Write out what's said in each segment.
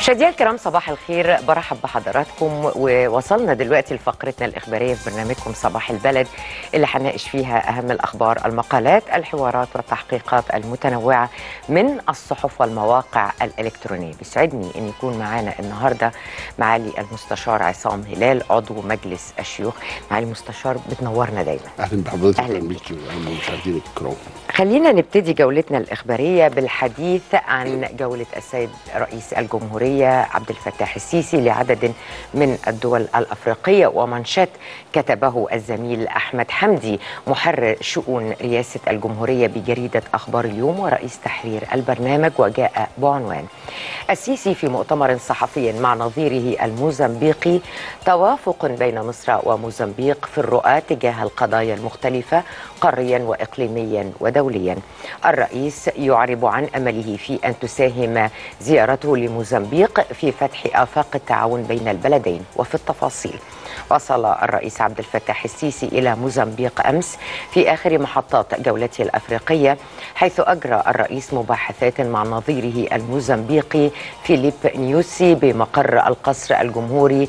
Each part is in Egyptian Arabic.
مشاهدينا الكرام صباح الخير برحب بحضراتكم ووصلنا دلوقتي لفقرتنا الإخبارية في برنامجكم صباح البلد اللي هنناقش فيها أهم الأخبار المقالات الحوارات والتحقيقات المتنوعة من الصحف والمواقع الإلكترونية بيسعدني أن يكون معانا النهاردة معالي المستشار عصام هلال عضو مجلس الشيوخ معالي المستشار بتنورنا دايما اهلا بحضرتك أهلاً اهلا بيكي واهلا بمشاهدينا الكرام خلينا نبتدي جولتنا الإخبارية بالحديث عن جولة السيد رئيس الجمهورية عبد الفتاح السيسي لعدد من الدول الأفريقية ومنشط كتبه الزميل أحمد حمدي محرر شؤون رئاسة الجمهورية بجريدة أخبار اليوم ورئيس تحرير البرنامج وجاء بعنوان السيسي في مؤتمر صحفي مع نظيره الموزمبيقي توافق بين مصر وموزمبيق في الرؤى تجاه القضايا المختلفة قاريا وإقليميا ودوليا الرئيس يعرب عن أمله في أن تساهم زيارته لموزمبيق في فتح آفاق التعاون بين البلدين وفي التفاصيل وصل الرئيس عبد الفتاح السيسي إلى موزمبيق أمس في آخر محطات جولته الأفريقية حيث أجرى الرئيس مباحثات مع نظيره الموزمبيقي فيليب نيوسي بمقر القصر الجمهوري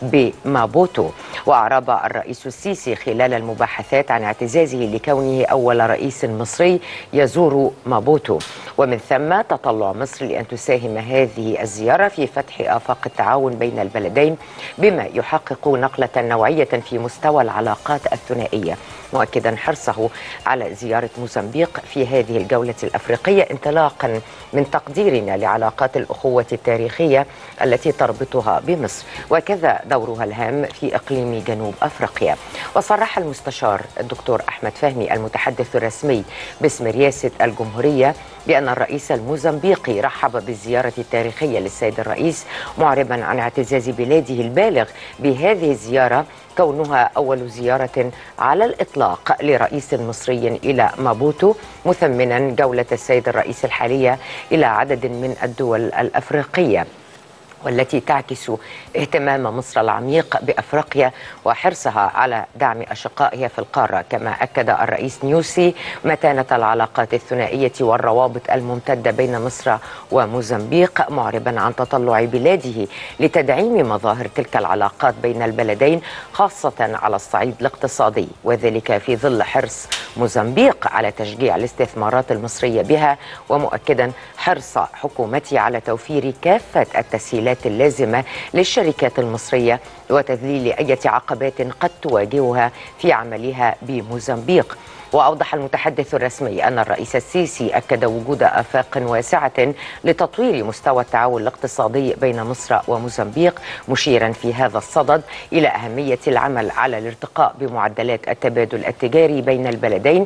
بمابوتو وأعرب الرئيس السيسي خلال المباحثات عن اعتزازه لكونه أول رئيس مصري يزور مابوتو ومن ثم تطلع مصر لأن تساهم هذه الزيارة في فتح آفاق التعاون بين البلدين بما يحقق نقلة نوعية في مستوى العلاقات الثنائية مؤكدا حرصه على زيارة موزمبيق في هذه الجولة الأفريقية انطلاقا من تقديرنا لعلاقات الأخوة التاريخية التي تربطها بمصر وكذا دورها الهام في إقليم جنوب أفريقيا وصرح المستشار الدكتور أحمد فهمي المتحدث الرسمي باسم رئاسة الجمهورية بأن الرئيس الموزمبيقي رحب بالزيارة التاريخية للسيد الرئيس معربا عن اعتزاز بلاده البالغ بهذه الزيارة كونها أول زيارة على الإطلاق لرئيس مصري إلى مابوتو مثمنا جولة السيد الرئيس الحالية إلى عدد من الدول الأفريقية والتي تعكس اهتمام مصر العميق بافريقيا وحرصها على دعم اشقائها في القاره، كما اكد الرئيس نيوسي متانه العلاقات الثنائيه والروابط الممتده بين مصر وموزمبيق معربا عن تطلع بلاده لتدعيم مظاهر تلك العلاقات بين البلدين خاصه على الصعيد الاقتصادي وذلك في ظل حرص موزمبيق على تشجيع الاستثمارات المصريه بها ومؤكدا حرص حكومته على توفير كافه التسهيلات التسهيلات اللازمة للشركات المصرية وتذليل أي عقبات قد تواجهها في عملها بموزمبيق وأوضح المتحدث الرسمي أن الرئيس السيسي أكد وجود آفاق واسعة لتطوير مستوى التعاون الاقتصادي بين مصر وموزمبيق مشيرا في هذا الصدد إلى أهمية العمل على الارتقاء بمعدلات التبادل التجاري بين البلدين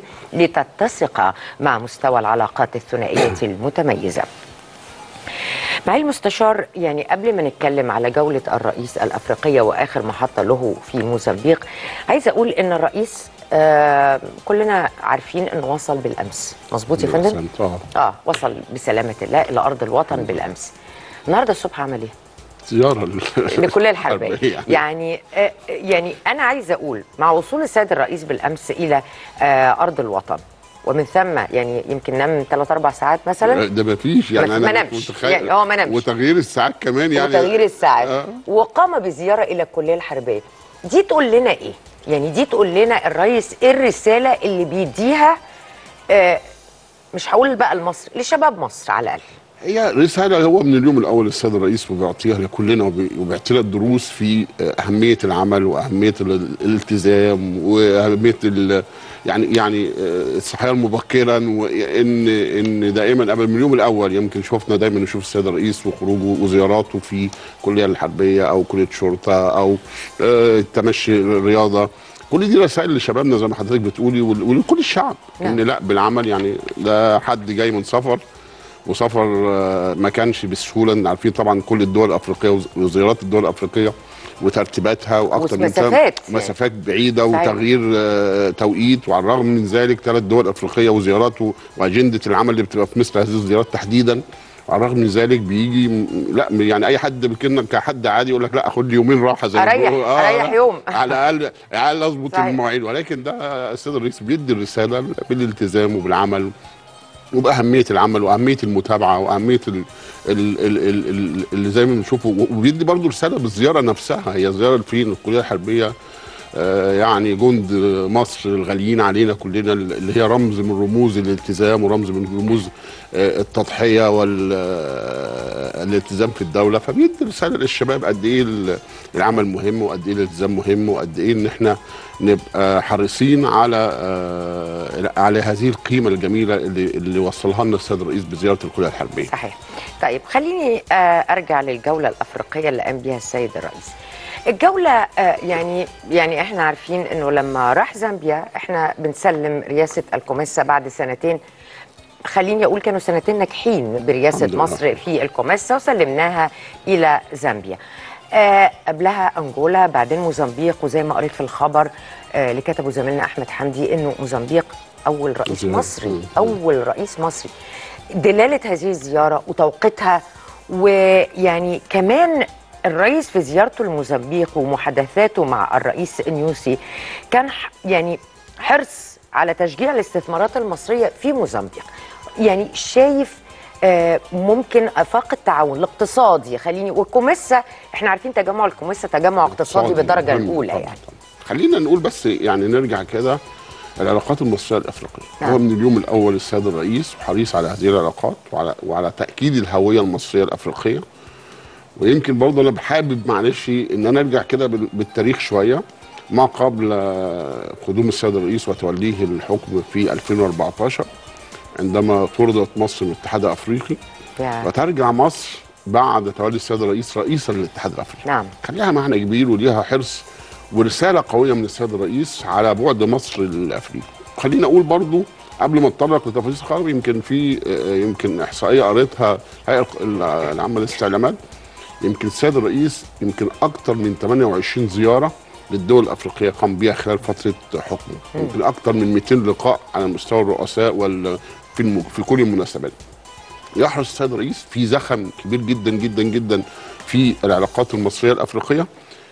لتتسق مع مستوى العلاقات الثنائية المتميزة معالي المستشار يعني قبل ما نتكلم على جولة الرئيس الأفريقية وآخر محطة له في موزمبيق عايزة أقول إن الرئيس آه كلنا عارفين إنه وصل بالأمس مظبوط يا فندم؟ اه آه وصل بسلامة الله إلى أرض الوطن بالأمس النهارده الصبح عمل إيه؟ زياره ل- لكل الحربية يعني. يعني آه يعني أنا عايزة أقول مع وصول السيد الرئيس بالأمس إلى آه أرض الوطن ومن ثم يعني يمكن نام ثلاث أربع ساعات مثلا ده ما فيش يعني بس انا ما نامش. متخيل يعني هو ما نامش. وتغيير الساعات كمان يعني وتغيير الساعات آه. وقام بزياره الى الكليه الحربيه دي تقول لنا ايه يعني دي تقول لنا الرئيس ايه الرساله اللي بيديها آه مش هقول بقى لمصر لشباب مصر على الاقل هي رساله هو من اليوم الاول السيد الرئيس وبيعطيها لكلنا وبي- وبيعطينا الدروس في آه، اهميه العمل واهميه ال- الالتزام واهميه ال- يعني يعني آه، الصحيان مبكرا وان ان دائما قبل من اليوم الاول يمكن شفنا دايما نشوف السيد الرئيس وخروجه وزياراته في الكليه الحربيه او كليه شرطه او آه، التمشي الرياضه كل دي رسائل لشبابنا زي ما حضرتك بتقولي ول- ولكل الشعب نعم. ان لا بالعمل يعني ده حد جاي من سفر وسفر آه، ما كانش بالسهوله إن عارفين طبعا كل الدول الافريقيه وز- وزيارات الدول الافريقيه وترتيباتها واكثر من ومسافات تم- يعني. مسافات بعيده صحيح. وتغيير آه، توقيت وعلى الرغم من ذلك ثلاث دول افريقيه وزيارات و- واجنده العمل اللي بتبقى في مثل هذه الزيارات تحديدا على الرغم من ذلك بيجي م- لا يعني اي حد بيمكن كحد عادي يقول لك لا خد لي يومين راحه زي ما أريح- بيقولوا. أريح يوم. على الاقل على الاقل اظبط صحيح. المواعيد ولكن ده السيد الرئيس بيدي الرساله بالالتزام وبالعمل وباهميه العمل واهميه المتابعه واهميه ال ال ال ال ال اللي زي ما بنشوفه وبيدي برضه رساله بالزياره نفسها هي زياره فين الكليه الحربيه آه، يعني جند مصر الغاليين علينا كلنا اللي هي رمز من رموز الالتزام ورمز من رموز آه، التضحيه والالتزام في الدوله فبيدي رساله للشباب قد ايه ال- العمل مهم وقد ايه الالتزام مهم وقد ايه ان احنا نبقى حريصين على آه، على هذه القيمه الجميله اللي اللي وصلها لنا السيد الرئيس بزياره الكليه الحربيه. صحيح طيب خليني آه، ارجع للجوله الافريقيه اللي قام بها السيد الرئيس الجولة آه، يعني يعني احنا عارفين انه لما راح زامبيا احنا بنسلم رئاسة الكوميسا بعد سنتين خليني اقول كانوا سنتين ناجحين برئاسة الحمد لله. مصر في الكوميسا وسلمناها الى زامبيا آه قبلها انجولا بعدين موزمبيق وزي ما قريت في الخبر آه اللي كتبه زميلنا احمد حمدي انه موزمبيق اول رئيس زيارة. مصري مم. اول رئيس مصري دلاله هذه الزياره وتوقيتها ويعني كمان الرئيس في زيارته لموزمبيق ومحادثاته مع الرئيس النيوسي كان ح- يعني حرص على تشجيع الاستثمارات المصريه في موزمبيق يعني شايف آه، ممكن افاق التعاون الاقتصادي خليني والكوميسا احنا عارفين تجمع الكوميسا تجمع اقتصادي بالدرجه مهم الاولى طبعاً يعني طبعاً. خلينا نقول بس يعني نرجع كده العلاقات المصريه الافريقيه نعم. هو من اليوم الاول السيد الرئيس حريص على هذه العلاقات وعلى وعلى تاكيد الهويه المصريه الافريقيه ويمكن برضه انا حابب معلش ان انا ارجع كده بال- بالتاريخ شويه ما قبل آه، قدوم السيد الرئيس وتوليه الحكم في 2014 عندما طردت مصر من الاتحاد الافريقي يا- وترجع مصر بعد تولي السيد الرئيس رئيسا للاتحاد الافريقي نعم كان لها معنى كبير وليها حرص ورساله قويه من السيد الرئيس على بعد مصر لافريقيا. خلينا اقول برضو قبل ما اتطرق لتفاصيل الخبر يمكن في آه، يمكن احصائيه قريتها الهيئه العامه للاستعلامات يمكن السيد الرئيس يمكن اكثر من 28 زياره للدول الافريقيه قام بها خلال فتره حكمه يمكن اكثر من 200 لقاء على مستوى الرؤساء وال في الم... في كل المناسبات يحرص السيد الرئيس في زخم كبير جدا جدا جدا في العلاقات المصريه الافريقيه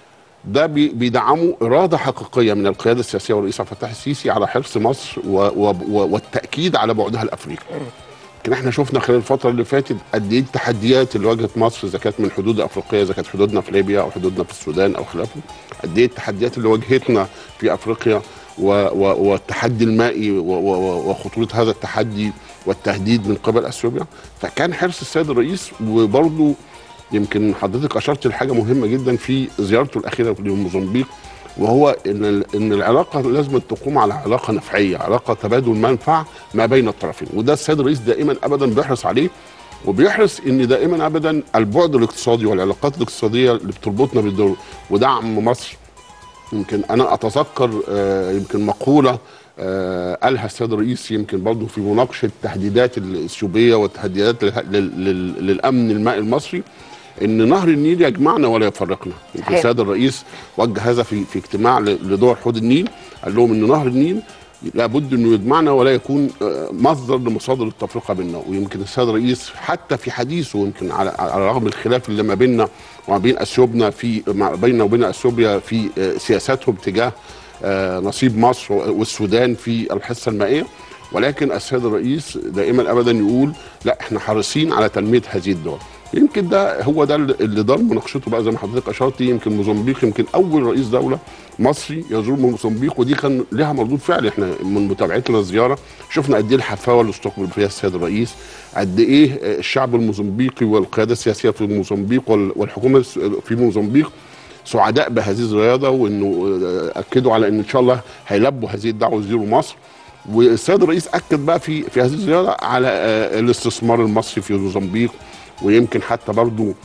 ده بي- بيدعمه اراده حقيقيه من القياده السياسيه والرئيس عبد الفتاح السيسي على حرص مصر و و و والتاكيد على بعدها الافريقي. لكن احنا شفنا خلال الفتره اللي فاتت قد ايه التحديات اللي واجهت مصر اذا كانت من حدود افريقيه اذا كانت حدودنا في ليبيا او حدودنا في السودان او خلافه قد ايه التحديات اللي واجهتنا في افريقيا و و والتحدي المائي و و و وخطوره هذا التحدي والتهديد من قبل اثيوبيا فكان حرص السيد الرئيس وبرضه يمكن حضرتك اشرت لحاجه مهمه جدا في زيارته الاخيره لموزمبيق وهو ان ال- ان العلاقه لازم تقوم على علاقه نفعيه، علاقه تبادل منفعه ما بين الطرفين، وده السيد الرئيس دائما ابدا بيحرص عليه وبيحرص ان دائما ابدا البعد الاقتصادي والعلاقات الاقتصاديه اللي بتربطنا بالدول ودعم مصر يمكن انا اتذكر آه، يمكن مقوله آه، قالها السيد الرئيس يمكن برضه في مناقشه التهديدات الاثيوبيه والتهديدات لل- لل- لل- للامن المائي المصري ان نهر النيل يجمعنا ولا يفرقنا يمكن صحيح. السيد الرئيس وجه هذا في في اجتماع ل- لدول حوض النيل قال لهم ان نهر النيل لابد انه يجمعنا ولا يكون آه، مصدر لمصادر التفرقه بيننا ويمكن السيد الرئيس حتى في حديثه يمكن على على رغم الخلاف اللي ما بيننا وما بين اثيوبنا في ما بيننا وبين اثيوبيا في آه، سياساتهم تجاه آه، نصيب مصر والسودان في الحصه المائيه ولكن السيد الرئيس دائما ابدا يقول لا احنا حريصين على تنميه هذه الدول يمكن ده هو ده اللي دار مناقشته بقى زي ما حضرتك اشرتي يمكن موزمبيق يمكن اول رئيس دوله مصري يزور موزمبيق ودي كان لها مردود فعل احنا من متابعتنا الزياره شفنا قد ايه الحفاوه اللي استقبل فيها السيد الرئيس قد ايه الشعب الموزمبيقي والقياده السياسيه في موزمبيق وال- والحكومه في موزمبيق سعداء بهذه الزياره وانه اكدوا على ان ان شاء الله هيلبوا هذه الدعوه ويزوروا مصر والسيد الرئيس اكد بقى في في هذه الزياره على آه، الاستثمار المصري في موزمبيق ويمكن حتى برضو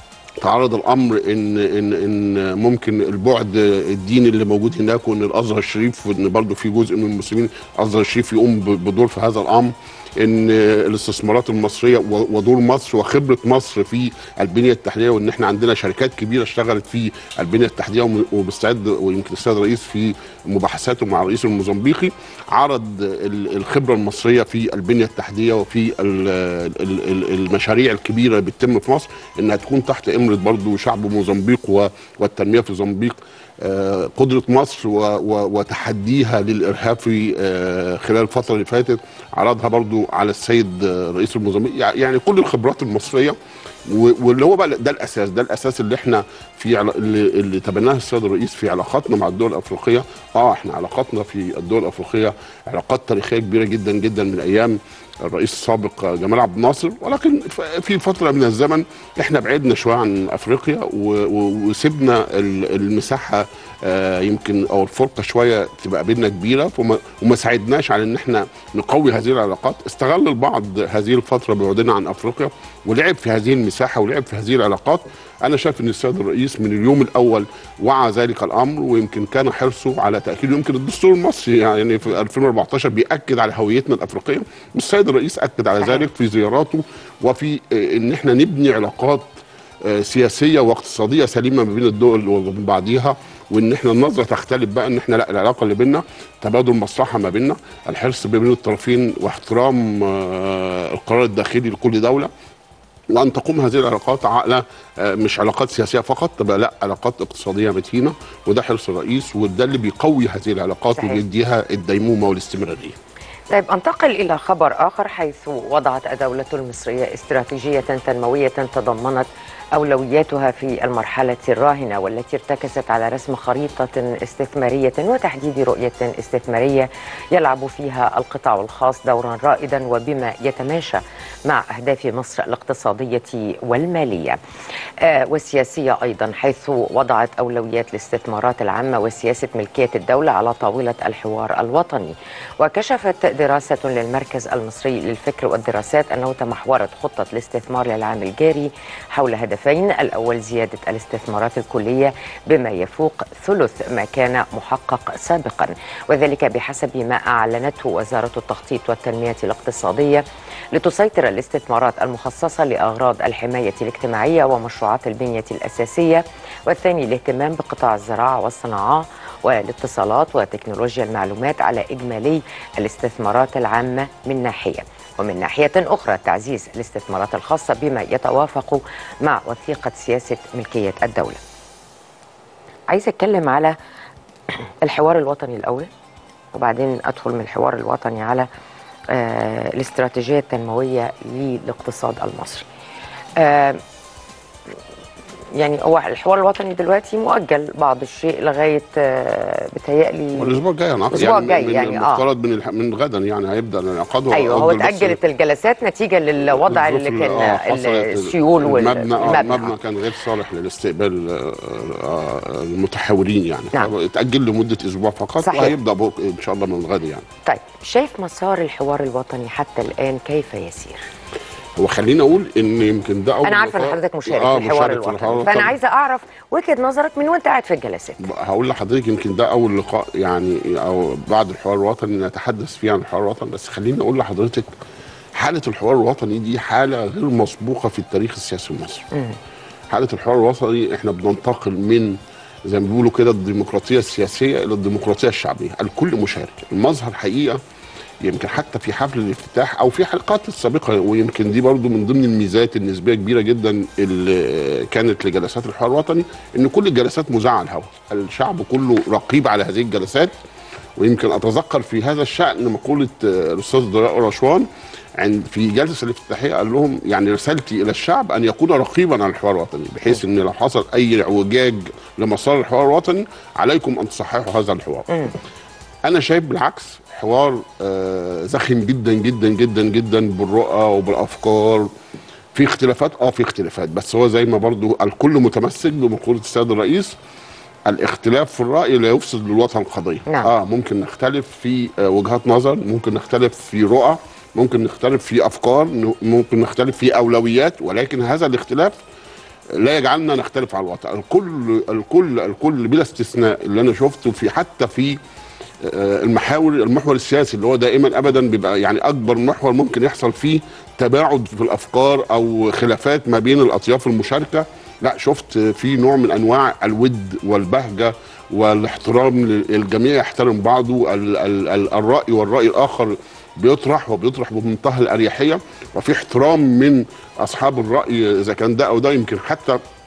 تعرض الامر ان ان ان ممكن البعد الديني اللي موجود هناك وان الازهر الشريف وان برضه في جزء من المسلمين الازهر الشريف يقوم ب- بدور في هذا الامر ان الاستثمارات المصريه و- ودور مصر وخبره مصر في البنيه التحتيه وان احنا عندنا شركات كبيره اشتغلت في البنيه التحتيه وم- وبيستعد ويمكن السيد الرئيس في مباحثاته مع الرئيس الموزمبيقي عرض ال- الخبره المصريه في البنيه التحتيه وفي ال- ال- ال- المشاريع الكبيره اللي بتتم في مصر انها تكون تحت امره برضه شعب موزمبيق و- والتنميه في موزمبيق آه، قدره مصر و- و- وتحديها للارهاب في آه، خلال الفتره اللي فاتت عرضها برضو على السيد آه، رئيس الموزمبيق يع- يعني كل الخبرات المصريه و- واللي هو بقى ده الاساس ده الاساس اللي احنا في علا- اللي, اللي تبناه السيد الرئيس في علاقاتنا مع الدول الافريقيه اه احنا علاقاتنا في الدول الافريقيه علاقات تاريخيه كبيره جدا جدا من ايام الرئيس السابق جمال عبد الناصر ولكن ف- في فتره من الزمن احنا بعدنا شويه عن افريقيا و- و- وسيبنا ال- المساحه آه، يمكن او الفرقه شويه تبقى بيننا كبيره فما وما ساعدناش على ان احنا نقوي هذه العلاقات استغل البعض هذه الفتره بعدنا عن افريقيا ولعب في هذه المساحه ولعب في هذه العلاقات انا شايف ان السيد الرئيس من اليوم الاول وعى ذلك الامر ويمكن كان حرصه على تاكيد يمكن الدستور المصري يعني في 2014 بياكد على هويتنا الافريقيه والسيد الرئيس اكد على صحيح. ذلك في زياراته وفي آه، ان احنا نبني علاقات آه، سياسيه واقتصاديه سليمه ما بين الدول وبين بعضيها وان احنا النظره تختلف بقى ان احنا لا العلاقه اللي بيننا تبادل مصلحه ما بيننا الحرص ما بين الطرفين واحترام آه، القرار الداخلي لكل دوله وان تقوم هذه العلاقات على آه، مش علاقات سياسيه فقط تبقى لا علاقات اقتصاديه متينه وده حرص الرئيس وده اللي بيقوي هذه العلاقات صحيح. وبيديها الديمومه والاستمراريه طيب انتقل الى خبر اخر حيث وضعت الدوله المصريه استراتيجيه تنمويه تضمنت اولوياتها في المرحله الراهنه والتي ارتكزت على رسم خريطه استثماريه وتحديد رؤيه استثماريه يلعب فيها القطاع الخاص دورا رائدا وبما يتماشى مع اهداف مصر الاقتصاديه والماليه آه، والسياسيه ايضا حيث وضعت اولويات الاستثمارات العامه وسياسه ملكيه الدوله على طاوله الحوار الوطني وكشفت دراسه للمركز المصري للفكر والدراسات انه تمحورت خطه الاستثمار للعام الجاري حول هدفين الاول زياده الاستثمارات الكليه بما يفوق ثلث ما كان محقق سابقا وذلك بحسب ما اعلنته وزاره التخطيط والتنميه الاقتصاديه لتسيطر الاستثمارات المخصصه لاغراض الحمايه الاجتماعيه ومشروعات البنيه الاساسيه والثاني الاهتمام بقطاع الزراعه والصناعه والاتصالات وتكنولوجيا المعلومات على اجمالي الاستثمارات العامه من ناحيه ومن ناحيه اخرى تعزيز الاستثمارات الخاصه بما يتوافق مع وثيقه سياسه ملكيه الدوله. عايزه اتكلم على الحوار الوطني الاول وبعدين ادخل من الحوار الوطني على آه الاستراتيجيه التنمويه للاقتصاد المصري. آه يعني هو الحوار الوطني دلوقتي مؤجل بعض الشيء لغايه آه بتهيألي والاسبوع الجاي انا الأسبوع الجاي من يعني، آه. المفترض من الح- من غدا يعني هيبدا الانعقاد ايوه هو وأجل بس اتاجلت الجلسات نتيجه للوضع الظروف اللي كان آه، حصلت السيول المبنى آه، والمبنى المبنى كان غير صالح للاستقبال آه، آه، المتحولين يعني نعم. اتاجل لمده اسبوع فقط صحيح. وهيبدا بك- ان شاء الله من غدا يعني طيب شايف مسار الحوار الوطني حتى الان كيف يسير؟ هو خليني اقول ان يمكن ده اول انا عارفه ان لقاء- حضرتك مشارك آه، في الحوار مشارك في الوطني الحوار فانا الوطني. عايزه اعرف وجهه نظرك من وانت قاعد في الجلسات هقول لحضرتك يمكن ده اول لقاء يعني او بعد الحوار الوطني نتحدث فيه عن الحوار الوطني بس خليني اقول لحضرتك حاله الحوار الوطني دي حاله غير مسبوقه في التاريخ السياسي المصري. حاله الحوار الوطني احنا بننتقل من زي ما بيقولوا كده الديمقراطيه السياسيه الى الديمقراطيه الشعبيه، الكل مشارك، المظهر حقيقه يمكن حتى في حفل الافتتاح او في حلقات السابقه ويمكن دي برضو من ضمن الميزات النسبيه كبيره جدا اللي كانت لجلسات الحوار الوطني ان كل الجلسات مذاعه على الهواء، الشعب كله رقيب على هذه الجلسات ويمكن اتذكر في هذا الشان مقوله آه، الاستاذ ضياء رشوان عند في جلسه الافتتاحيه قال لهم يعني رسالتي الى الشعب ان يكون رقيبا على الحوار الوطني بحيث ان لو حصل اي اعوجاج لمسار الحوار الوطني عليكم ان تصححوا هذا الحوار. انا شايف بالعكس حوار آه، زخم جدا جدا جدا جدا بالرؤى وبالافكار في اختلافات اه في اختلافات بس هو زي ما برضو الكل متمسك بمقوله السيد الرئيس الاختلاف في الراي لا يفسد للوطن قضيه نعم. اه ممكن نختلف في آه، وجهات نظر ممكن نختلف في رؤى ممكن نختلف في افكار ن- ممكن نختلف في اولويات ولكن هذا الاختلاف لا يجعلنا نختلف على الوطن الكل الكل الكل بلا استثناء اللي انا شفته في حتى في آه، المحاور المحور السياسي اللي هو دائما ابدا بيبقى يعني اكبر محور ممكن يحصل فيه تباعد في الافكار او خلافات ما بين الاطياف المشاركه لا شفت في نوع من انواع الود والبهجه والاحترام للجميع يحترم بعضه ال- ال- ال- الراي والراي الاخر بيطرح وبيطرح بمنتهى الاريحيه وفي احترام من اصحاب الراي اذا كان ده او ده يمكن حتى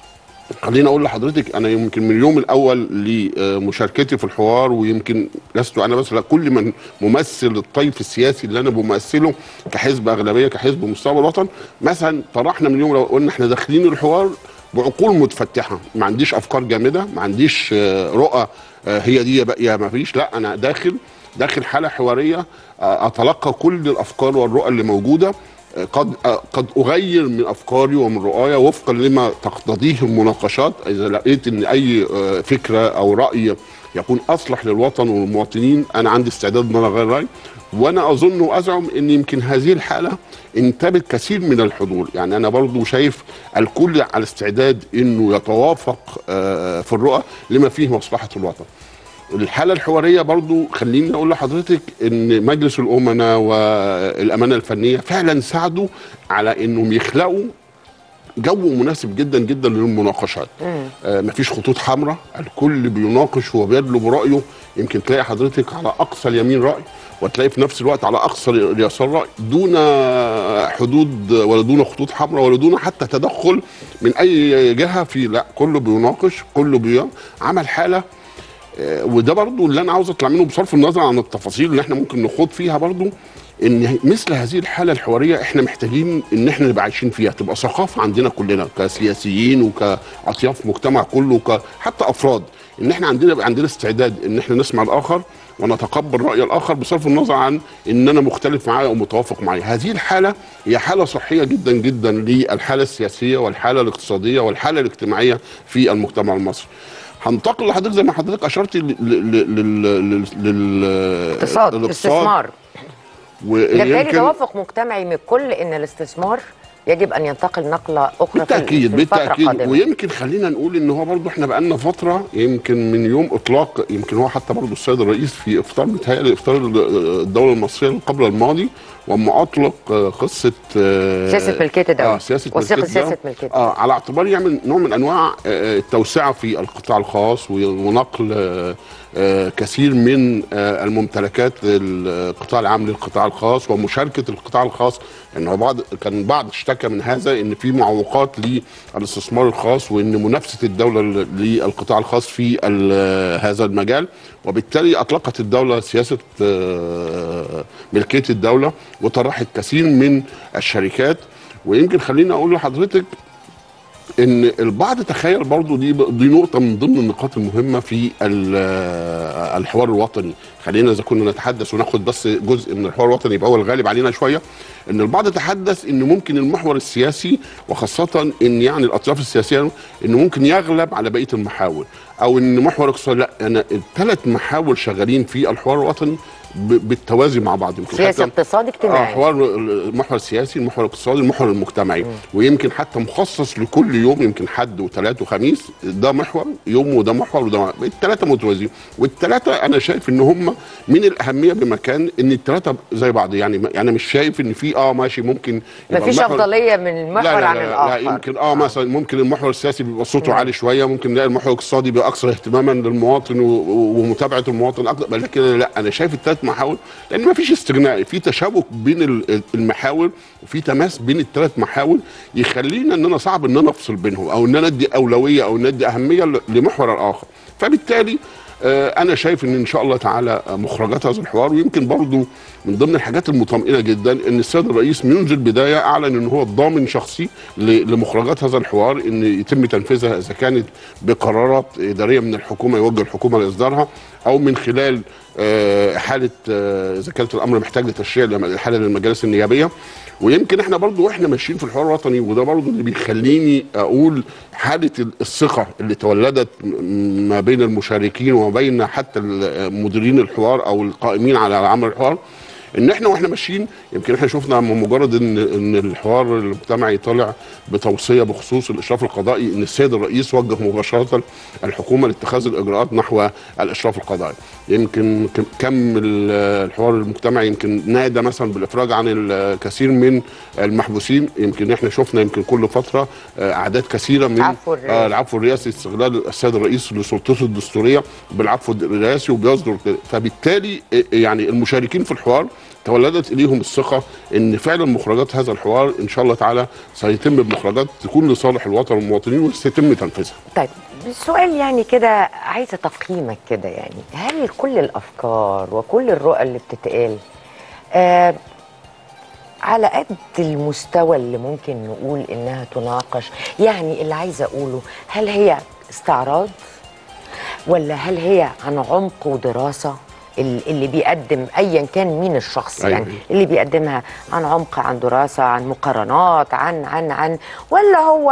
خليني اقول لحضرتك انا يمكن من اليوم الاول لمشاركتي في الحوار ويمكن لست انا بس لا كل من ممثل الطيف السياسي اللي انا بمثله كحزب اغلبيه كحزب مستوى الوطن مثلا طرحنا من اليوم لو قلنا احنا داخلين الحوار بعقول متفتحه ما عنديش افكار جامده ما عنديش آه، رؤى آه، هي دي يا ما فيش لا انا داخل داخل حاله حواريه آه، اتلقى كل الافكار والرؤى اللي موجوده قد قد اغير من افكاري ومن رؤايا وفقا لما تقتضيه المناقشات اذا لقيت ان اي آه، فكره او راي يكون اصلح للوطن والمواطنين انا عندي استعداد ان انا اغير رايي وانا اظن وازعم ان يمكن هذه الحاله انتبه كثير من الحضور يعني انا برضو شايف الكل على استعداد انه يتوافق آه، في الرؤى لما فيه مصلحه الوطن الحاله الحواريه برضو خليني اقول لحضرتك ان مجلس الامناء والامانه الفنيه فعلا ساعدوا على انهم يخلقوا جو مناسب جدا جدا للمناقشات آه مفيش خطوط حمراء الكل بيناقش وبيدلو برايه يمكن تلاقي حضرتك على اقصى اليمين راي وتلاقي في نفس الوقت على اقصى اليسار راي دون حدود ولا دون خطوط حمراء ولا دون حتى تدخل من اي جهه في لا كله بيناقش كله بي عمل حاله آه، وده برضو اللي انا عاوز اطلع منه بصرف النظر عن التفاصيل اللي احنا ممكن نخوض فيها برضو ان مثل هذه الحاله الحواريه احنا محتاجين ان احنا نبقى عايشين فيها تبقى ثقافه عندنا كلنا كسياسيين وكاطياف مجتمع كله وك حتى افراد ان احنا عندنا يبقى عندنا استعداد ان احنا نسمع الاخر ونتقبل راي الاخر بصرف النظر عن ان انا مختلف معاه او متوافق معاه هذه الحاله هي حاله صحيه جدا جدا للحاله السياسيه والحاله الاقتصاديه والحاله الاجتماعيه في المجتمع المصري هنتقل لحضرتك زي ما حضرتك اشرتي للاقتصاد الاستثمار ده بالتالي توافق مجتمعي من الكل ان الاستثمار يجب ان ينتقل نقله اخرى بالتاكيد في بالتاكيد قادمة. ويمكن خلينا نقول ان هو برضه احنا بقى لنا فتره يمكن من يوم اطلاق يمكن هو حتى برضه السيد الرئيس في افطار متهيألي افطار الدوله المصريه قبل الماضي وما اطلق قصه سياسه ملكيه الدوله اه سياسه وثيقه سياسه ملكيه اه على اعتبار يعمل نوع من انواع التوسعه في القطاع الخاص ونقل كثير من الممتلكات القطاع العام للقطاع الخاص ومشاركه القطاع الخاص ان هو بعض كان بعض اشتكى من هذا ان في معوقات للاستثمار الخاص وان منافسه الدوله للقطاع الخاص في هذا المجال وبالتالي اطلقت الدوله سياسه ملكيه الدوله وطرحت كثير من الشركات ويمكن خليني اقول لحضرتك ان البعض تخيل برضو دي دي نقطه من ضمن النقاط المهمه في الحوار الوطني خلينا اذا كنا نتحدث وناخد بس جزء من الحوار الوطني يبقى هو الغالب علينا شويه ان البعض تحدث ان ممكن المحور السياسي وخاصه ان يعني الاطراف السياسيه انه ممكن يغلب على بقيه المحاور او ان محور اقتصادي لا انا الثلاث محاور شغالين في الحوار الوطني بالتوازي مع بعض يمكن سياسي اقتصادي اجتماعي اه حوار المحور السياسي المحور الاقتصادي المحور المجتمعي م. ويمكن حتى مخصص لكل يوم يمكن حد وثلاث وخميس ده محور يوم وده محور وده الثلاثه متوازيين والثلاثه انا شايف ان هم من الاهميه بمكان ان الثلاثه زي بعض يعني يعني مش شايف ان في اه ماشي ممكن مفيش افضليه من المحور لا لا عن الاخر لا يمكن اه مثلا ممكن المحور السياسي بيبقى صوته عالي شويه ممكن نلاقي المحور الاقتصادي بيبقى اكثر اهتماما للمواطن ومتابعه المواطن اكتر لكن لا انا شايف الثلاث محاور لان ما فيش استغناء في تشابك بين المحاور وفي تماس بين الثلاث محاور يخلينا ان انا صعب ان انا افصل بينهم او ان انا ادي اولويه او ان ادي اهميه لمحور الاخر فبالتالي انا شايف ان ان شاء الله تعالى مخرجات هذا الحوار ويمكن برضو من ضمن الحاجات المطمئنه جدا ان السيد الرئيس منذ البدايه اعلن ان هو ضامن شخصي لمخرجات هذا الحوار ان يتم تنفيذها اذا كانت بقرارات اداريه من الحكومه يوجه الحكومه لاصدارها او من خلال حاله اذا كانت الامر محتاج لتشريع الحاله للمجالس النيابيه ويمكن احنا برضو واحنا ماشيين في الحوار الوطني وده برضو اللي بيخليني اقول حاله الثقه اللي تولدت ما بين المشاركين وما بين حتى مديرين الحوار او القائمين على عمل الحوار ان احنا واحنا ماشيين يمكن احنا شفنا مجرد ان ان الحوار المجتمعي طلع بتوصيه بخصوص الاشراف القضائي ان السيد الرئيس وجه مباشره الحكومه لاتخاذ الاجراءات نحو الاشراف القضائي يمكن كم الحوار المجتمعي يمكن نادى مثلا بالافراج عن الكثير من المحبوسين يمكن احنا شفنا يمكن كل فتره اعداد كثيره من العفو الرئاسي, العفو الرئاسي استغلال السيد الرئيس لسلطته الدستوريه بالعفو الرئاسي وبيصدر فبالتالي يعني المشاركين في الحوار تولدت اليهم الثقه ان فعلا مخرجات هذا الحوار ان شاء الله تعالى سيتم بمخرجات تكون لصالح الوطن والمواطنين وسيتم تنفيذها. طيب السؤال يعني كده عايزه تفخيمك كده يعني هل كل الافكار وكل الرؤى اللي بتتقال آه على قد المستوى اللي ممكن نقول انها تناقش يعني اللي عايزه اقوله هل هي استعراض ولا هل هي عن عمق ودراسه ال- اللي بيقدم ايا كان مين الشخص أيوة. يعني اللي بيقدمها عن عمق عن دراسه عن مقارنات عن عن عن ولا هو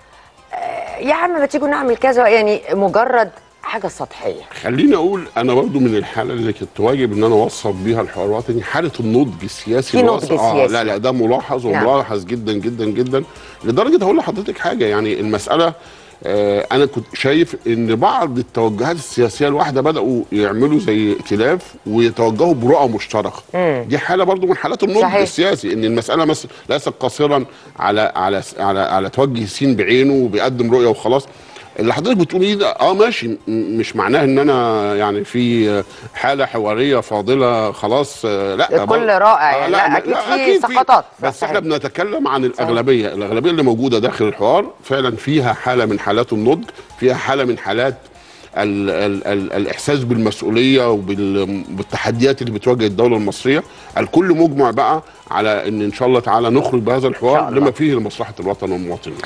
آه، يا عم ما تيجوا نعمل كذا يعني مجرد حاجه سطحيه خليني اقول انا برضو من الحاله اللي كنت واجب ان انا اوصف بيها الحوار الوطني حاله النضج السياسي في اللي نضج وصل- سياسي. لا لا ده ملاحظ نعم. وملاحظ جدا جدا جدا لدرجه هقول لحضرتك حاجه يعني المساله آه انا كنت شايف ان بعض التوجهات السياسيه الواحده بداوا يعملوا زي ائتلاف ويتوجهوا برؤى مشتركه دي حاله برضو من حالات النضج صحيح. السياسي ان المساله مس... ليست قاصرا على على على على توجه سين بعينه وبيقدم رؤيه وخلاص اللي حضرتك بتقوليه ده اه ماشي م- مش معناه ان انا يعني في حاله حواريه فاضله خلاص آه، لا الكل برضه- رائع، لا، أكيد في سقطات. بس صحيح. احنا بنتكلم عن الاغلبيه الاغلبيه اللي موجوده داخل الحوار فعلا فيها حاله من حالات النضج فيها حاله من حالات ال ال ال الاحساس بالمسؤوليه وبالتحديات اللي بتواجه الدوله المصريه الكل مجمع بقى على ان ان شاء الله تعالى نخرج بهذا إن الحوار شاء الله. لما فيه لمصلحه الوطن والمواطنين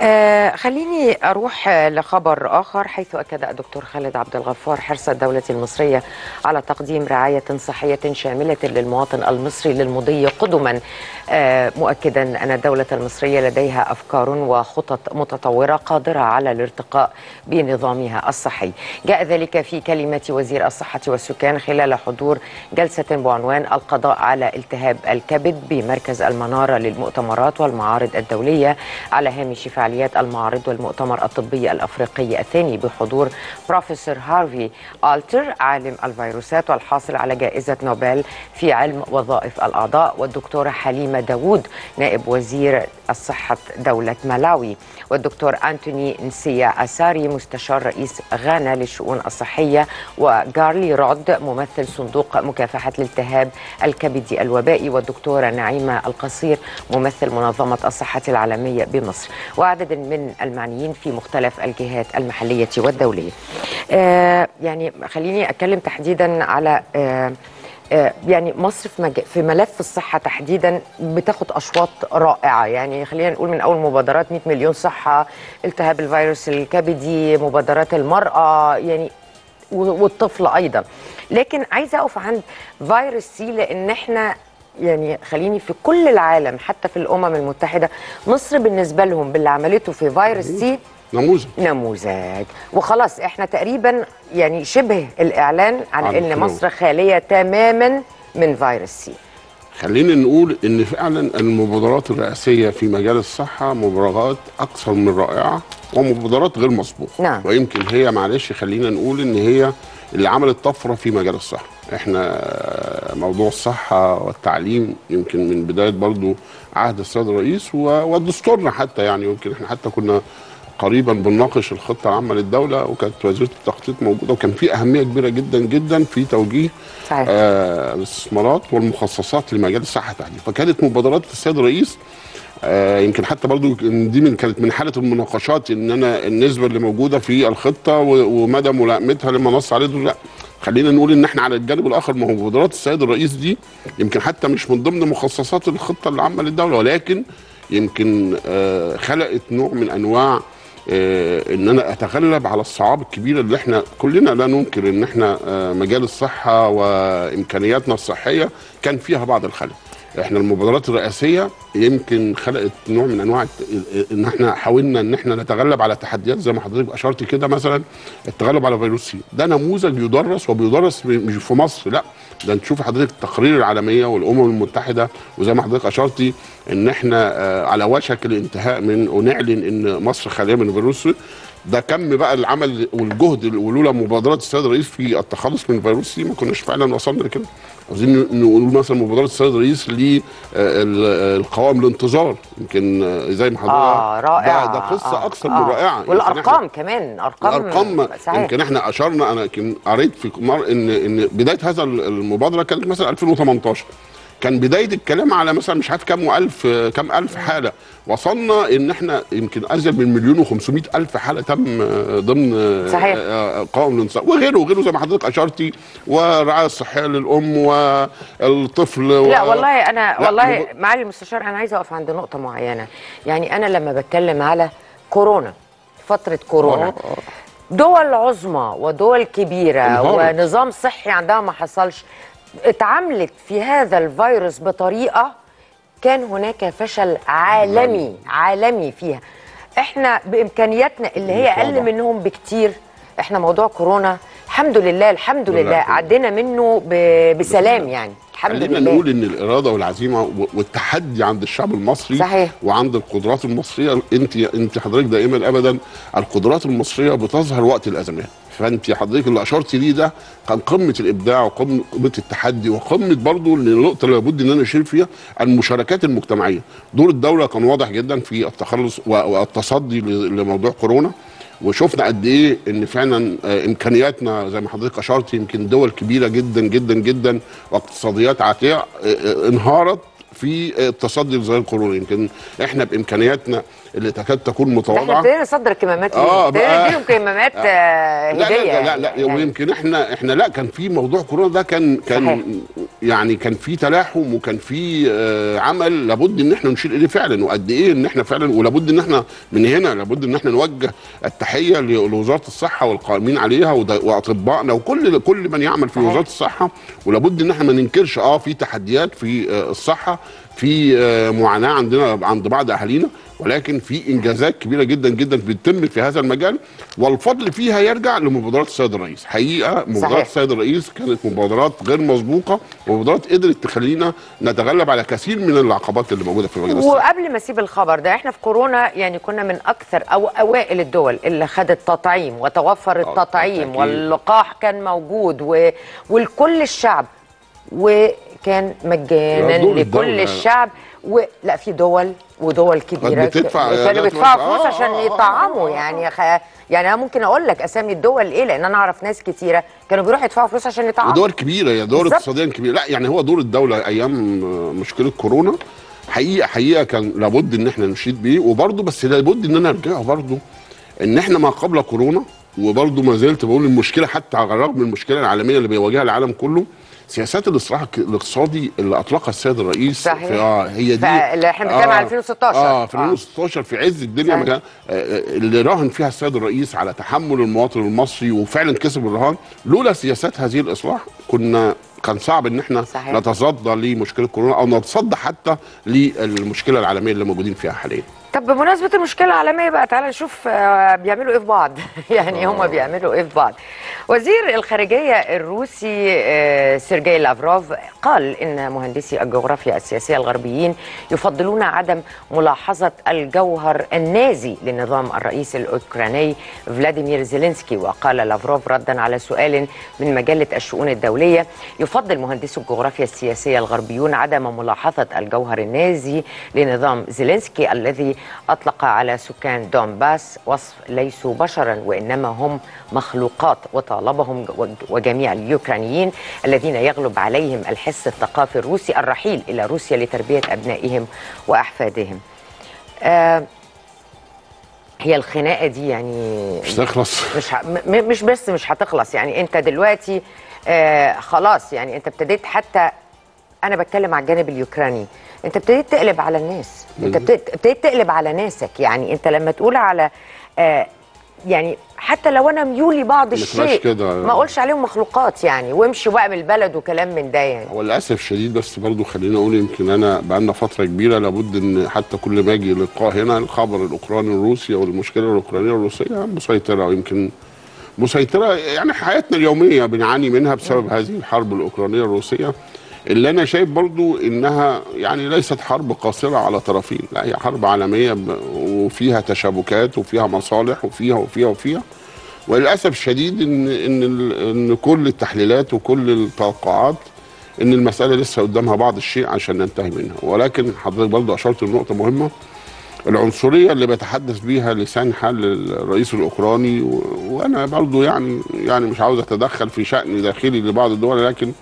آه خليني اروح آه، لخبر اخر حيث اكد الدكتور خالد عبد الغفار حرص الدوله المصريه على تقديم رعايه صحيه شامله للمواطن المصري للمضي قدما آه مؤكدا ان الدوله المصريه لديها افكار وخطط متطوره قادره على الارتقاء بنظامها الصحي جاء ذلك في كلمه وزير الصحه والسكان خلال حضور جلسه بعنوان القضاء على التهاب الكبد بمركز المناره للمؤتمرات والمعارض الدوليه على هامش فعاليات المعارض والمؤتمر الطبي الافريقي الثاني بحضور بروفيسور هارفي التر عالم الفيروسات والحاصل على جائزه نوبل في علم وظائف الاعضاء والدكتوره حليمه داوود نائب وزير الصحه دوله ملاوي والدكتور انتوني نسيا اساري مستشار رئيس غانا للشؤون الصحيه وجارلي رود ممثل صندوق مكافحه الالتهاب الكبدي الوبائي والدكتوره نعيمه القصير ممثل منظمه الصحه العالميه بمصر وعدد من المعنيين في مختلف الجهات المحليه والدوليه. آه يعني خليني اتكلم تحديدا على آه آه، يعني مصر في مج... في ملف الصحه تحديدا بتاخد اشواط رائعه يعني خلينا نقول من اول مبادرات 100 مليون صحه التهاب الفيروس الكبدي مبادرات المراه يعني و- والطفل ايضا لكن عايزه اقف عند فيروس سي لان احنا يعني خليني في كل العالم حتى في الامم المتحده مصر بالنسبه لهم باللي عملته في فيروس سي نموذج نموذج وخلاص احنا تقريبا يعني شبه الاعلان عن عن ان الخلو. مصر خاليه تماما من فيروس سي خلينا نقول ان فعلا المبادرات الرئاسيه في مجال الصحه مبادرات اكثر من رائعه ومبادرات غير مسبوقه نعم. ويمكن هي معلش خلينا نقول ان هي اللي عملت طفره في مجال الصحه احنا آه، موضوع الصحه والتعليم يمكن من بدايه برضو عهد السيد الرئيس و- ودستورنا حتى يعني يمكن احنا حتى كنا قريبا بنناقش الخطه العامه للدوله وكانت وزيره التخطيط موجوده وكان في اهميه كبيره جدا جدا في توجيه صحيح. آه، الاستثمارات والمخصصات لمجال الصحه تحديدا فكانت مبادرات السيد الرئيس آه يمكن حتى برضو إن دي من كانت من حاله المناقشات ان انا النسبه اللي موجوده في الخطه و- ومدى ملائمتها لما نص عليه دول لا خلينا نقول ان احنا على الجانب الاخر ما هو مبادرات السيد الرئيس دي يمكن حتى مش من ضمن مخصصات الخطه العامه للدوله ولكن يمكن آه خلقت نوع من انواع آه، ان انا اتغلب على الصعاب الكبيره اللي احنا كلنا لا ننكر ان احنا آه، مجال الصحه وامكانياتنا الصحيه كان فيها بعض الخلل احنا المبادرات الرئاسيه يمكن خلقت نوع من انواع الت- ان احنا حاولنا ان احنا نتغلب على تحديات زي ما حضرتك اشرت كده مثلا التغلب على فيروس سي ده نموذج يدرس وبيدرس مش في مصر لا ده نشوف حضرتك التقارير العالميه والامم المتحده وزي ما حضرتك اشرتي ان احنا آه، على وشك الانتهاء من ونعلن ان مصر خاليه من فيروس سي. ده كم بقى العمل والجهد ولولا مبادرات السيد الرئيس في التخلص من فيروس سي ما كناش فعلا وصلنا لكده عاوزين نقول مثلا مبادرات السيد الرئيس للقوائم الانتظار يمكن آه، زي ما حضرتك اه رائع ده, ده قصه آه، اكثر من آه. رائعه يمكن والارقام كمان ارقام الارقام صحيح يمكن احنا اشرنا انا يمكن قريت في مر ان ان بدايه هذا المبادره كانت مثلا 2018 كان بدايه الكلام على مثلا مش عارف كام الف كام الف حاله وصلنا ان احنا يمكن ازيد من مليون و500 الف حاله تم آه، ضمن آه، صحيح. آه، قوائم الانصاف وغيره وغيره زي ما حضرتك اشرتي والرعايه الصحيه للام والطفل لا و... والله انا لا، والله مب- معالي المستشار انا عايزه اقف عند نقطه معينه يعني انا لما بتكلم على كورونا فتره كورونا آه، آه. دول عظمى ودول كبيره انهارت. ونظام صحي عندها ما حصلش اتعاملت في هذا الفيروس بطريقه كان هناك فشل عالمي عالمي فيها احنا بامكانياتنا اللي هي اقل طبعا. منهم بكتير احنا موضوع كورونا الحمد لله الحمد لا، لله لا. عدينا منه ب- بسلام يعني الحمد خلينا لله نقول ان الاراده والعزيمه و- والتحدي عند الشعب المصري صحيح. وعند القدرات المصريه انت انت حضرتك دائما ابدا القدرات المصريه بتظهر وقت الازمات فانت حضرتك اللي اشرتي ليه ده كان قمه الابداع وقمه قمة التحدي وقمه برضه النقطه اللي لابد ان انا اشير فيها المشاركات المجتمعيه دور الدوله كان واضح جدا في التخلص و- والتصدي ل- لموضوع كورونا وشفنا قد ايه ان فعلا آه، امكانياتنا زي ما حضرتك اشرت يمكن دول كبيره جدا جدا جدا واقتصاديات عاتيه آه، آه، انهارت في آه، التصدي لظاهره كورونا يمكن احنا بامكانياتنا اللي تكاد تكون ده احنا متواضعه ابتدينا نصدر كمامات آه، اه ابتدينا بقى- نديهم كمامات آه، لا هديه لا لا, لا يعني. ويمكن احنا احنا لا كان في موضوع كورونا ده كان كان صحيح. يعني كان في تلاحم وكان في آه، عمل لابد ان احنا نشير اليه فعلا وقد ايه ان احنا فعلا ولابد ان احنا من هنا لابد ان احنا نوجه التحيه ل- لوزاره الصحه والقائمين عليها وده- واطبائنا وكل كل من يعمل في صحيح. وزاره الصحه ولابد ان احنا ما ننكرش اه في تحديات في آه، الصحه في آه، معاناه عندنا عند بعض اهالينا ولكن في انجازات كبيره جدا جدا بتتم في هذا المجال والفضل فيها يرجع لمبادرات السيد الرئيس حقيقه مبادرات صحيح. السيد الرئيس كانت مبادرات غير مسبوقه ومبادرات قدرت تخلينا نتغلب على كثير من العقبات اللي موجوده في المجال الصحي وقبل ما اسيب الخبر ده احنا في كورونا يعني كنا من اكثر او اوائل الدول اللي خدت تطعيم وتوفر التطعيم بالتأكيد. واللقاح كان موجود و... ولكل الشعب وكان مجانا لا، دور لكل الدولة. الشعب ولا في دول ودول كبيره بتدفع- كانوا لا، بيدفعوا آه، فلوس عشان آه، آه، يطعموا آه، آه. يعني خ... يعني انا ممكن اقول لك اسامي الدول ايه لان انا اعرف ناس كتيره كانوا بيروحوا يدفعوا فلوس عشان يطعموا ودول كبيره يا دول بالظبط. اقتصاديا كبيره لا يعني هو دور الدوله ايام آه، مشكله كورونا حقيقه حقيقه كان لابد ان احنا نشيد بيه وبرضه بس لابد ان انا ارجع برضه ان احنا ما قبل كورونا وبرضه ما زلت بقول المشكله حتى على الرغم من المشكله العالميه اللي بيواجهها العالم كله سياسات الاصلاح الاقتصادي اللي اطلقها السيد الرئيس صحيح. في اه هي دي فاللي احنا بنتكلم على 2016. اه في آه. 2016 في عز الدنيا صحيح. ما كان آه، اللي راهن فيها السيد الرئيس على تحمل المواطن المصري وفعلا كسب الرهان لولا سياسات هذه الاصلاح كنا كان صعب ان احنا صحيح. نتصدى لمشكله كورونا او نتصدى حتى للمشكله العالميه اللي موجودين فيها حاليا طب بمناسبة المشكلة العالمية بقى تعالى نشوف آه، بيعملوا ايه في بعض يعني هم بيعملوا ايه في بعض وزير الخارجية الروسي آه، سيرجي لافروف قال ان مهندسي الجغرافيا السياسية الغربيين يفضلون عدم ملاحظة الجوهر النازي لنظام الرئيس الاوكراني فلاديمير زيلينسكي وقال لافروف ردا على سؤال من مجلة الشؤون الدولية يفضل مهندسو الجغرافيا السياسية الغربيون عدم ملاحظة الجوهر النازي لنظام زيلينسكي الذي أطلق على سكان دونباس وصف ليسوا بشرا وإنما هم مخلوقات وطالبهم وجميع اليوكرانيين الذين يغلب عليهم الحس الثقافي الروسي الرحيل إلى روسيا لتربية أبنائهم وأحفادهم آه هي الخناقة دي يعني مش تخلص مش ه... م... مش بس مش هتخلص يعني انت دلوقتي آه خلاص يعني انت ابتديت حتى انا بتكلم على الجانب اليوكراني انت ابتديت تقلب على الناس انت ابتديت ابتديت تقلب على ناسك يعني انت لما تقول على آه يعني حتى لو انا ميولي بعض ما تبقاش الشيء كده. ما اقولش عليهم مخلوقات يعني وامشي بقى من البلد وكلام من ده يعني هو للاسف الشديد بس برضو خلينا اقول يمكن انا بقالنا فتره كبيره لابد ان حتى كل ما اجي لقاء هنا الخبر الاوكراني الروسي او المشكله الاوكرانيه الروسيه مسيطره ويمكن مسيطره يعني حياتنا اليوميه بنعاني منها بسبب هذه الحرب الاوكرانيه الروسيه اللي انا شايف برضو انها يعني ليست حرب قاصره على طرفين لا هي حرب عالميه ب- وفيها تشابكات وفيها مصالح وفيها وفيها وفيها وللاسف الشديد ان ان ال- ان كل التحليلات وكل التوقعات ان المساله لسه قدامها بعض الشيء عشان ننتهي منها ولكن حضرتك برضو اشرت لنقطه مهمه العنصريه اللي بيتحدث بيها لسان حال الرئيس الاوكراني و... وانا برضو يعني يعني مش عاوز اتدخل في شان داخلي لبعض الدول لكن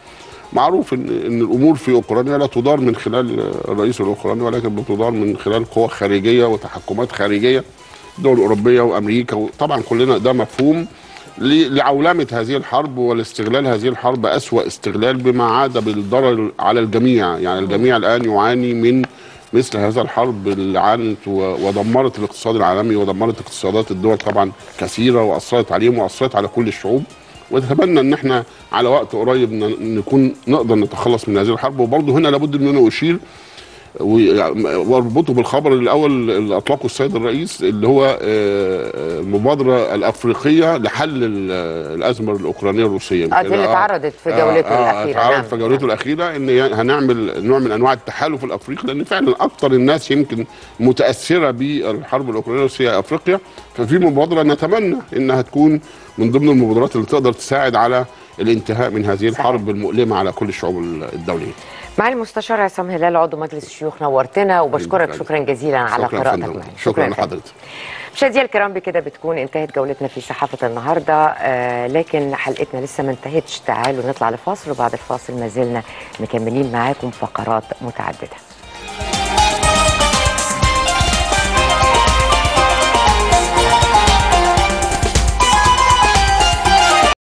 معروف ان ان الامور في اوكرانيا لا تدار من خلال الرئيس الاوكراني ولكن بتدار من خلال قوى خارجيه وتحكمات خارجيه الدول الاوروبيه وامريكا وطبعا كلنا ده مفهوم ل- لعولمه هذه الحرب والاستغلال هذه الحرب اسوا استغلال بما عاد بالضرر على الجميع يعني الجميع الان يعاني من مثل هذا الحرب اللي عانت و- ودمرت الاقتصاد العالمي ودمرت اقتصادات الدول طبعا كثيره واثرت عليهم واثرت على كل الشعوب ونتمنى ان احنا على وقت قريب ن- نكون نقدر نتخلص من هذه الحرب وبرضه هنا لابد ان انا اشير و- واربطه بالخبر الاول اللي اطلقه السيد الرئيس اللي هو آه، المبادره الافريقيه لحل ال- الازمه الاوكرانيه الروسيه اه دي اللي اتعرضت في جولته الاخيره اتعرض نعم. في جولته الاخيره ان ي- هنعمل نوع من انواع التحالف الافريقي لان فعلا اكثر الناس يمكن متاثره بالحرب الاوكرانيه الروسيه افريقيا ففي مبادره نتمنى انها تكون من ضمن المبادرات اللي تقدر تساعد على الانتهاء من هذه الحرب المؤلمه على كل الشعوب الدوليه معالي المستشار عصام هلال عضو مجلس الشيوخ نورتنا وبشكرك شكرا جزيلا على شكرا يا قراءتك فندم. معنا شكرا يا فندم. لحضرتك مشاهدينا الكرام بكده بتكون انتهت جولتنا في صحافة النهاردة آه لكن حلقتنا لسه ما انتهتش تعالوا نطلع لفاصل وبعد الفاصل ما زلنا مكملين معاكم فقرات متعددة